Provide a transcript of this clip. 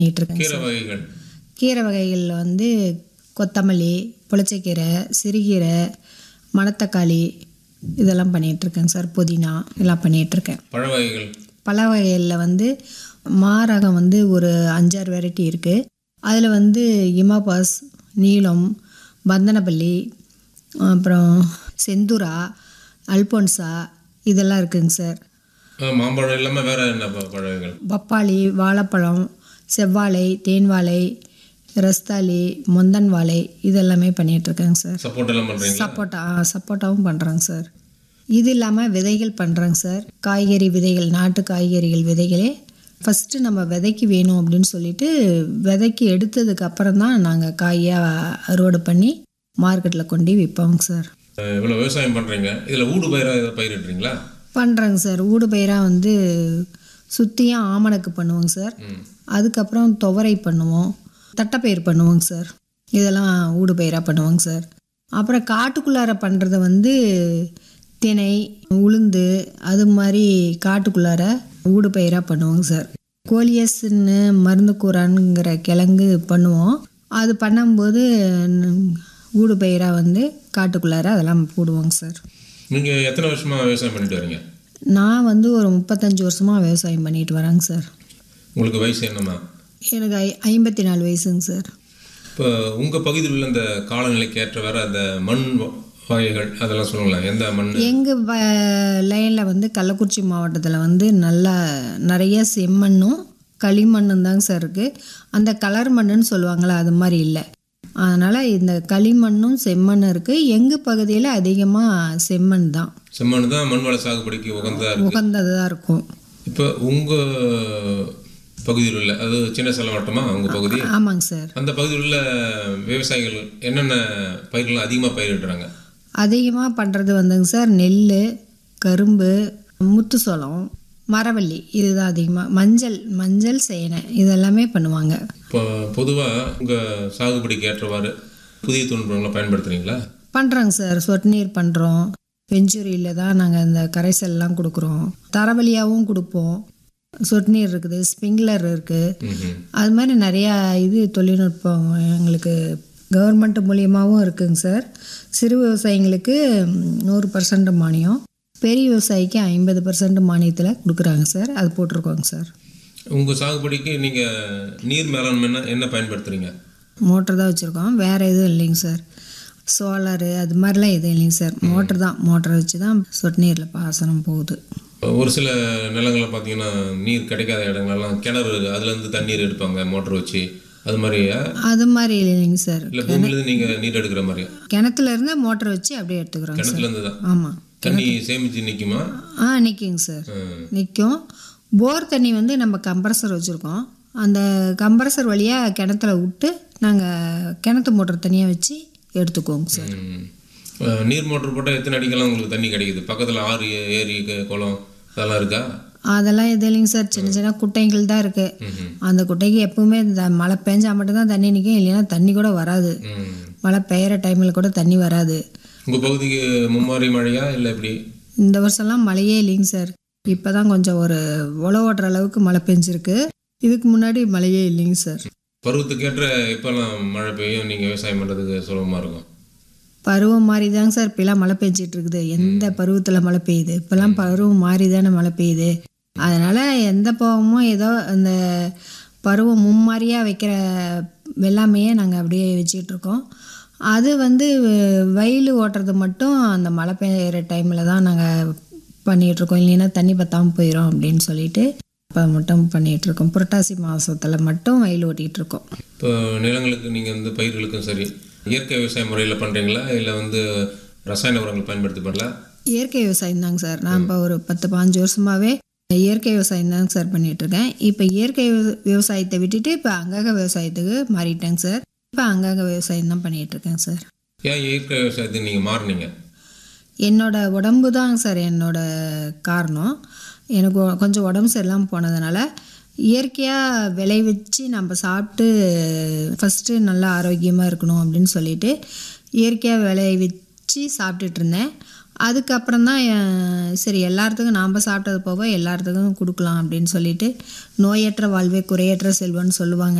பண்ணிட்டு இருக்கேங்க கீரை வகைகள் கீரை வகைகளில் வந்து கொத்தமல்லி புளிச்சக்கீரை சிறுகீரை மணத்தக்காளி இதெல்லாம் பண்ணிகிட்ருக்கேங்க சார் புதினா இதெல்லாம் பண்ணிகிட்ருக்கேன் பழ வகைகள் பல வகைகளில் வந்து மாரகம் வந்து ஒரு அஞ்சாறு வெரைட்டி இருக்குது அதில் வந்து இமாபாஸ் நீலம் பந்தனப்பள்ளி அப்புறம் செந்துரா அல்போன்சா இதெல்லாம் இருக்குங்க சார் அஹ் மாம்பழம் இல்லாமல் வேற என்ன ப- பழ வகைகள் பப்பாளி வாழைப்பழம் செவ்வாழை தேன் வாழை ரஸ்தாளி முந்தன் வாழை இதெல்லாமே பண்ணிகிட்ருக்கேங்க சார் சப்போர்ட் எல்லாம் பண்ணுறீங்களா சப்போட்டா ஆ, சப்போட்டாவும் பண்ணுறாங்க சார் இது இல்லாமல் விதைகள் பண்ணுறாங்க சார் காய்கறி விதைகள் நாட்டு காய்கறிகள் விதைகளே ஃபஸ்ட்டு நம்ம விதைக்கு வேணும் அப்படின்னு சொல்லிட்டு விதைக்கு எடுத்ததுக்கு அப்புறம் தான் நாங்கள் காயாக அறுவடை பண்ணி மார்க்கெட்டில் கொண்டு விற்போங்க சார் அஹ் இவ்வளோ விவசாயம் பண்ணுறீங்க இதில் ஊடு பயிராக ஏதாவது பயிரிடுறீங்களா பண்ணுறாங்க சார் ஊடு பயிராக வந்து சுற்றியும் ஆமணக்கு பண்ணுவோங்க சார் ம் அதுக்கப்புறம் துவரை பண்ணுவோம் தட்டைப்பயிர் பண்ணுவோங்க சார் இதெல்லாம் ஊடு பயிராக பண்ணுவோங்க சார் அப்புறம் காட்டுக்குள்ளார பண்ணுறது வந்து திணை உளுந்து அது மாதிரி காட்டுக்குள்ளார ஊடு பயிராக பண்ணுவோங்க சார் கோலியஸ்ன்னு மருந்து கூறான்ங்கிற கிழங்கு பண்ணுவோம் அது பண்ணும்போது ந- ஊடு பயிராக வந்து காட்டுக்குள்ளார அதெல்லாம் போடுவோங்க சார் நீங்கள் எத்தனை வருஷமாக விவசாயம் பண்ணிட்டு வரீங்க நான் வந்து ஒரு முப்பத்தஞ்சு வருஷமாக விவசாயம் பண்ணிட்டு வரேங்க சார் உங்களுக்கு வயசு என்னம்மா எனக்கு ஐ ஐம்பத்தி நாலு வயசுங்க சார் இப்போ உங்கள் பகுதியில் உள்ள இந்த காலநிலைக்கு ஏற்ற வேற அந்த மண் வ- வகைகள் அதெல்லாம் சொல்லுங்களேன் எந்த மண் எங்கள் வ லைனில் வந்து கள்ளக்குறிச்சி மாவட்டத்தில் வந்து நல்லா நிறைய செம்மண்ணும் களிமண்ணும் தாங்க சார் இருக்குது அந்த கலர் மண்ணுன்னு சொல்லுவாங்களே அது மாதிரி இல்லை அதனால் இந்த களிமண்ணும் செம்மண்ணும் இருக்குது எங்கள் பகுதியில் அதிகமாக செம்மண் தான் செம்மண் தான் மண் வள சாகுபடிக்கு உகந்ததாக இருக்குது உகந்ததாக இருக்கும் இப்போ உங்கள் பகுதியில் உள்ள அது சின்ன சேலம் வட்டமா உங்கள் பகுதி ஆமாங்க சார் அந்த பகுதியில் உள்ள விவசாயிகள் என்னென்ன பயிர்கள் அதிகமாக பயிரிடுறாங்க அதிகமாக பண்ணுறது வந்துங்க சார் நெல் கரும்பு முத்து சோளம் மரவள்ளி இதுதான் அதிகமாக மஞ்சள் மஞ்சள் சேனை இதெல்லாமே பண்ணுவாங்க இப்போ பொதுவாக உங்கள் சாகுபடிக்கு ஏற்றவாறு புதிய தொழில்நுட்பங்களை பயன்படுத்துகிறீங்களா பண்ணுறோங்க சார் சொட்டு நீர் பண்ணுறோம் வெஞ்சூரியில் தான் நாங்கள் இந்த கரைசல்லாம் கொடுக்குறோம் தரவழியாகவும் கொடுப்போம் சொட்டு நீர் இருக்குது ஸ்ப்ரிங்க்லர் இருக்குது ம் அது மாதிரி நிறையா இது தொழில்நுட்பம் எங்களுக்கு கவர்மெண்ட் மூலியமாகவும் இருக்குங்க சார் சிறு விவசாயிங்களுக்கு ம், நூறு பர்சன்ட் மானியம் பெரிய விவசாயிக்கு ஐம்பது பர்சன்ட் மானியத்தில் கொடுக்குறாங்க சார் அது போட்டிருக்கோங்க சார் உங்கள் சாகுபடிக்கு நீங்கள் நீர் மேலாண்மைன்னா என்ன பயன்படுத்துகிறீங்க மோட்டர் தான் வச்சுருக்கோம் வேறு எதுவும் இல்லைங்க சார் சோலாரு அது மாதிரிலாம் எதுவும் இல்லைங்க சார் மோட்டர் தான் மோட்டரை வச்சு தான் சொட்டு நீரில் பாசனம் போகுது ஒரு சில நிலங்களில் பார்த்தீங்கன்னா நீர் கிடைக்காத இடங்கள்லாம் கிணறு அதுலேருந்து தண்ணீர் எடுப்பாங்க மோட்டர் வச்சு அது மாதிரியா அது மாதிரி இல்லைங்க சார் இல்லை பூமியிலேருந்து நீங்கள் நீர் எடுக்கிற மாதிரியா கிணத்துல இருந்து மோட்டர் வச்சு அப்படியே எடுத்துக்கிறோங்க சார் கிணத்துலேருந்து தான் ஆமாம் தண்ணி சேமித்து நிற்குமா ஆ நிற்குங்க சார் நிற்கும் போர் தண்ணி வந்து நம்ம கம்ப்ரஸர் வச்சுருக்கோம் அந்த கம்ப்ரஸர் வழியாக கிணத்துல விட்டு நாங்கள் கிணத்து மோட்டர் தனியாக வச்சு எடுத்துக்குவோங்க சார் ம். அஹ், நீர் மோட்டர் போட்டால் எத்தனை அடிக்கெல்லாம் உங்களுக்கு தண்ணி கிடைக்குது பக்கத்தில் ஆறு ஏ- ஏரி கு- குளம் அதெல்லாம் இருக்கா அதெல்லாம் எதுவும் இல்லைங்க சார் சின்ன சின்ன குட்டைகள் தான் இருக்குது ம்ஹும். அந்த குட்டைக்கு எப்பவுமே இந்த மழை பெஞ்சா மட்டும்தான் தண்ணி நிற்கும் இல்லைன்னா தண்ணி கூட வராது ம் மழை பெய்கிற டைமில் கூட தண்ணி வராது உங்கள் பகுதிக்கு மும்மாரி மழையா இல்லை எப்படி இந்த வருஷம்லாம் மழையே இல்லைங்க சார் இப்போ தான் கொஞ்சம் ஒரு உழவு ஓட்டுற அளவுக்கு மழை பெஞ்சிருக்கு இதுக்கு முன்னாடி மழையே இல்லைங்க சார் பருவத்துக்கேற்ற எப்போல்லாம் மழை பெய்யும் நீங்கள் விவசாயம் பண்ணுறதுக்கு சுலபமாக இருக்கும் பருவம் மாறி தாங்க சார் இப்போலாம் மழை பெஞ்சிட்டு இருக்குது எந்த பருவத்தில் மழை பெய்யுது இப்போலாம் பருவம் மாறி தானே மழை பெய்யுது அதனால் எந்த பருவமும் ஏதோ அந்த பருவம் மும்மாரியாக வைக்கிற வெள்ளாமையே நாங்கள் அப்படியே வச்சுக்கிட்டு இருக்கோம் அது வந்து வெயில் ஓட்டுறது மட்டும் அந்த மழை பெய்கிற டைமில் தான் நாங்கள் பண்ணிகிட்ருக்கோம் இல்லைன்னா தண்ணி பத்தாமல் போயிடும் அப்படின்னு சொல்லிட்டு இப்போ மட்டும் பண்ணிகிட்ருக்கோம் புரட்டாசி மாதத்தில் மட்டும் வெயில் ஓட்டிகிட்டு இருக்கோம் இப்போ நிலங்களுக்கு நீங்கள் வந்து பயிர்களுக்கும் சரி இயற்கை விவசாய முறையில் பண்ணுறீங்களா இல்லை வந்து ரசாயன உரங்கள் பயன்படுத்தி பண்ணல இயற்கை விவசாயம் தாங்க சார் நான் இப்போ ஒரு பத்து பாஞ்சு வருஷமாவே இயற்கை விவசாயம் தாங்க சார் பண்ணிட்டு இருக்கேன் இப்போ இயற்கை விவ- விவசாயத்தை விட்டுட்டு இப்போ அங்கக விவசாயத்துக்கு மாறிட்டேங்க சார் இப்போ அங்கக விவசாயம் தான் பண்ணிட்டு இருக்கேன் சார் ஏன் இயற்கை விவசாயத்துக்கு நீங்கள் மாறுனீங்க என்னோட உடம்பு தான் சார் என்னோட காரணம் எனக்கு ஒ- கொஞ்சம் உடம்பு சரியில்லாமல் போனதுனால இயற்கையாக விளைவிச்சு நம்ம சாப்பிட்டு ஃபஸ்ட்டு நல்லா ஆரோக்கியமாக இருக்கணும் அப்படின்னு சொல்லிட்டு இயற்கையாக விளைவிச்சு சாப்பிட்டுட்டு இருந்தேன் அதுக்கப்புறம் தான் அஹ், சரி எல்லாத்துக்கும் நாம் சாப்பிட்டது போக எல்லாத்துக்கும் கொடுக்கலாம் அப்படின்னு சொல்லிட்டு நோயற்ற வாழ்வே குறையற்ற செல்வம்னு சொல்லுவாங்க